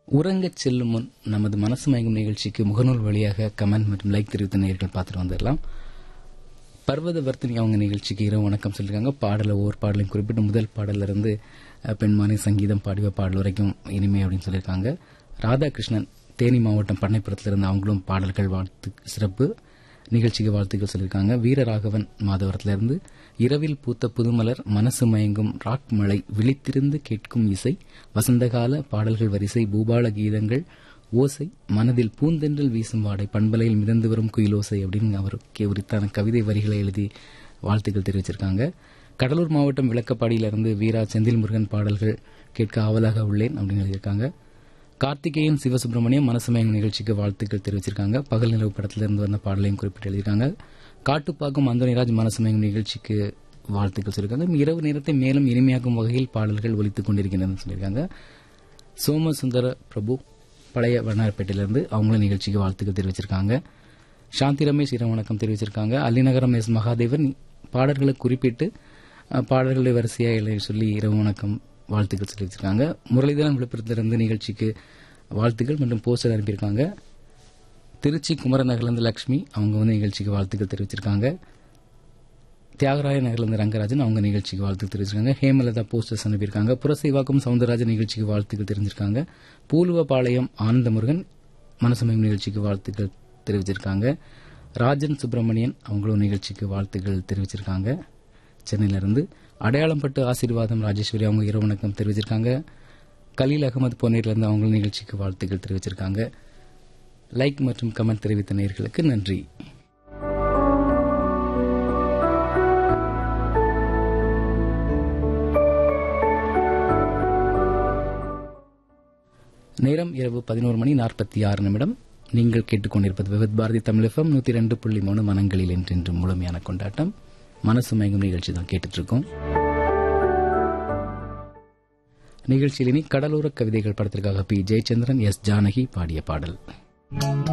உறங்கச் செல்லும் முன் நமது மனசு மயங்கும் நிகழ்ச்சிக்கு முகநூல் வழியாக கமெண்ட் மற்றும் லைக் தெரிவித்த நேர்கள் பார்த்துட்டு வந்துடலாம் பர்வத வர்த்தினி அவங்க நிகழ்ச்சிக்கு இரவு வணக்கம் சொல்லியிருக்காங்க பாடல ஒவ்வொரு பாடலையும் குறிப்பிட்டு முதல் பாடல்ல இருந்து அஹ், பெண்மானி சங்கீதம் பாடிவ பாடல் வரைக்கும் இனிமை அப்படின்னு சொல்லியிருக்காங்க ராதாகிருஷ்ணன் தேனி மாவட்டம் பண்ணைப்புறத்திலிருந்து அவங்களும் பாடல்கள் வாழ்த்து சிறப்பு நிகழ்ச்சிக்கு வாழ்த்துக்கள் சொல்லியிருக்காங்க வீரராகவன் மாதவரத்திலிருந்து இரவில் பூத்த புதுமலர் மனசு மயங்கும் ராக் மழை விழித்திருந்து கேட்கும் இசை வசந்தகால பாடல்கள் வரிசை பூபால கீதங்கள் ஓசை மனதில் பூந்தென்றல் வீசும் வாடை பண்பலையில் மிதந்து வரும் குயிலோசை அப்படின்னு அவருக்கு உரித்தான கவிதை வரிகளை எழுதி வாழ்த்துக்கள் தெரிவிச்சிருக்காங்க கடலூர் மாவட்டம் விளக்கப்பாடியிலிருந்து வீரா செந்தில் முருகன் பாடல்கள் கேட்க ஆவலாக உள்ளேன் அப்படின்னு எழுதியிருக்காங்க கார்த்திகேயன் சிவசுப்பிரமணியம் மனசமயம் நிகழ்ச்சிக்கு வாழ்த்துக்கள் தெரிவிச்சிருக்காங்க பகல் நிலவு படத்திலிருந்து வந்த பாடலையும் குறிப்பிட்டு எழுதியிருக்காங்க காட்டுப்பாக்கம் அந்தோனிராஜ் மனசமயம் நிகழ்ச்சிக்கு வாழ்த்துக்கள் சொல்லியிருக்காங்க இரவு நேரத்தை மேலும் இனிமையாக்கும் வகையில் பாடல்கள் ஒலித்துக் கொண்டிருக்கின்றன சொல்லியிருக்காங்க சோமசுந்தர பிரபு பழைய வண்ணாரப்பேட்டையிலிருந்து அவங்களும் நிகழ்ச்சிக்கு வாழ்த்துக்கள் தெரிவிச்சிருக்காங்க சாந்தி ரமேஷ் இரவு வணக்கம் தெரிவிச்சிருக்காங்க அல்லிநகரம் எஸ் மகாதேவன் பாடல்களை குறிப்பிட்டு அஹ், பாடல்களை வரிசையாக எழுதி சொல்லி இரவு வணக்கம் வாழ்த்துக்கள் தெரிவிச்சிருக்காங்க முரளிதரன் விழுப்புரத்திலிருந்து நிகழ்ச்சிக்கு வாழ்த்துக்கள் மற்றும் போஸ்டர் அனுப்பியிருக்காங்க திருச்சி குமரநகர்லேருந்து லட்சுமி அவங்க வந்து நிகழ்ச்சிக்கு வாழ்த்துக்கள் தெரிவிச்சிருக்காங்க தியாகராய நகர்லேருந்து ரங்கராஜன் அவங்க நிகழ்ச்சிக்கு வாழ்த்து தெரிவிச்சிருக்காங்க ஹேமலதா போஸ்டர்ஸ் அனுப்பியிருக்காங்க புரசைவாக்கம் சவுந்தரராஜன் நிகழ்ச்சிக்கு வாழ்த்துக்கள் தெரிஞ்சிருக்காங்க பூலுவபாளையம் ஆனந்தமுருகன் மனசமயம் நிகழ்ச்சிக்கு வாழ்த்துக்கள் தெரிவிச்சிருக்காங்க ராஜன் சுப்பிரமணியன் அவங்களும் நிகழ்ச்சிக்கு வாழ்த்துக்கள் தெரிவிச்சிருக்காங்க சென்னையிலிருந்து அடையாளம் பட்டு ஆசீர்வாதம் ராஜேஸ்வரி அவங்க இரவு வணக்கம் தெரிவிச்சிருக்காங்க கலீல் அகமது பொன்னேர்லேருந்து அவங்களும் நிகழ்ச்சிக்கு வாழ்த்துக்கள் தெரிவிச்சிருக்காங்க லைக் மற்றும் கமெண்ட் தெரிவித்த நேயர்களுக்கு நன்றி நேரம் இரவு பதினோரு மணி நாற்பத்தி ஆறு நிமிடம் நீங்கள் கேட்டுக்கொண்டிருப்பது விவித் பாரதி தமிழகம் நூத்தி ரெண்டு புள்ளி மூணு மனங்களில் என்றென்று முழுமையான கொண்டாட்டம் மனசு மயங்கும் நிகழ்ச்சி தான் கேட்டுட்டு இருக்கோம் நிகழ்ச்சியில் இனி கடலோர கவிதைகள் படத்திற்காக பி ஜெயச்சந்திரன் எஸ் ஜானகி பாடிய பாடல்